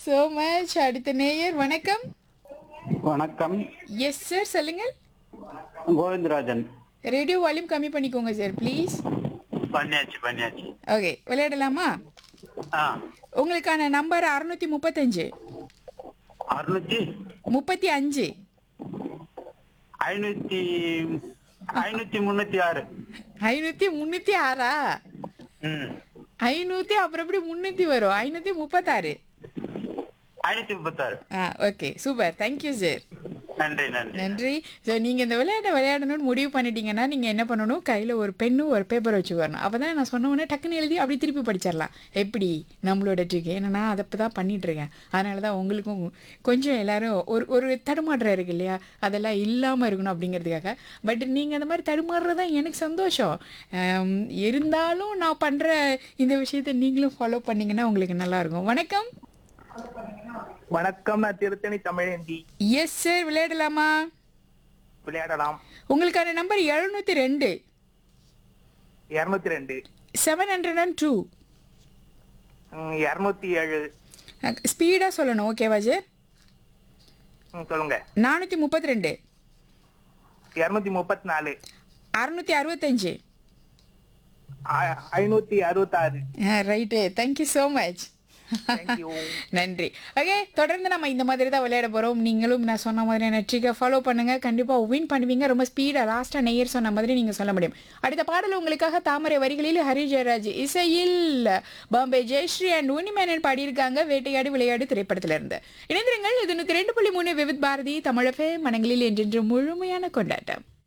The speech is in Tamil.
so மச் அடுத்த நேயர் வணக்கம் வணக்கம் எஸ் சார் சொல்லுங்க கோவிந்தராஜன் ரேடியோ வால்யூம் கம்மி பண்ணிக்கோங்க சார் ப்ளீஸ் பண்ணியாச்சு பண்ணியாச்சு ஓகே விளையாடலாமா ஆ உங்களுக்கான நம்பர் அறுநூத்தி முப்பத்தஞ்சு அறுநூத்தி முப்பத்தி அஞ்சு ஐநூத்தி ஐநூத்தி முன்னூத்தி ஆறு ஐநூத்தி முன்னூத்தி ஆறா ம் ஐநூத்தி அப்புறம் எப்படி முன்னூத்தி வரும் ஐநூத்தி முப்பத்தாறு ஐநூத்தி முப்பத்தாறு ஆ ஓகே சூப்பர் தேங்க்யூ சார் நன்றி நன்றி நன்றி ஸோ நீங்கள் இந்த விளையாட்டை விளையாடணும்னு முடிவு பண்ணிட்டீங்கன்னா நீங்கள் என்ன பண்ணணும் கையில் ஒரு பெண்ணும் ஒரு பேப்பர் வச்சு வரணும் அப்போ தான் நான் சொன்ன உடனே டக்குன்னு எழுதி அப்படி திருப்பி படிச்சிடலாம் எப்படி நம்மளோட ட்ரிக் ஏன்னா நான் அதை இப்போ தான் பண்ணிகிட்ருக்கேன் அதனால தான் உங்களுக்கும் கொஞ்சம் எல்லாரும் ஒரு ஒரு தடுமாற்றம் இருக்கு இல்லையா அதெல்லாம் இல்லாமல் இருக்கணும் அப்படிங்கிறதுக்காக பட் நீங்கள் அந்த மாதிரி தடுமாறுறது தான் எனக்கு சந்தோஷம் ஆம், இருந்தாலும் நான் பண்ணுற இந்த விஷயத்தை நீங்களும் ஃபாலோ பண்ணீங்கன்னா உங்களுக்கு நல்லாயிருக்கும் வணக்கம் வணக்கம் நான் திருத்தணி தமிழேந்தி எஸ் சார் விளையாடலாமா விளையாடலாம் உங்களுக்கான நம்பர் எழுநூற்றி ரெண்டு இருநூத்தி ரெண்டு செவன் ஹண்ட்ரட் அண்ட் டூ இருநூத்தி ஏழு ஸ்பீடாக சொல்லணும் ஓகேவா சார் ம், சொல்லுங்க நானூற்றி முப்பத்தி ரெண்டு இருநூத்தி முப்பத்தி நாலு அறுநூற்றி அறுபத்தஞ்சு ஐநூத்தி அறுபத்தாறு right thank you so much thank you நன்றி ஓகே தொடர்ந்து நம்ம இந்த மாதிரி தான் விளையாட போகிறோம் நீங்களும் நான் சொன்ன மாதிரியான ட்ரிக்கை ஃபாலோ பண்ணுங்க கண்டிப்பாக வின் பண்ணுவீங்க ரொம்ப ஸ்பீடாக லாஸ்ட்டாக நெய்யர் சொன்ன மாதிரி நீங்கள் சொல்ல முடியும் அடுத்த பாடல் உங்களுக்காக தாமரை வரிகளில் ஹரி ஜெயராஜ் இசையில் பாம்பே ஜெயஸ்ரீ அண்ட் உனிமேனன் பாடியிருக்காங்க வேட்டையாடி விளையாடு திரைப்படத்துல இருந்து இணைந்திருங்கள் இது நூற்றி ரெண்டு புள்ளி மூணு விவித் பாரதி தமிழஃபே மனங்களில் என்றென்று முழுமையான கொண்டாட்டம்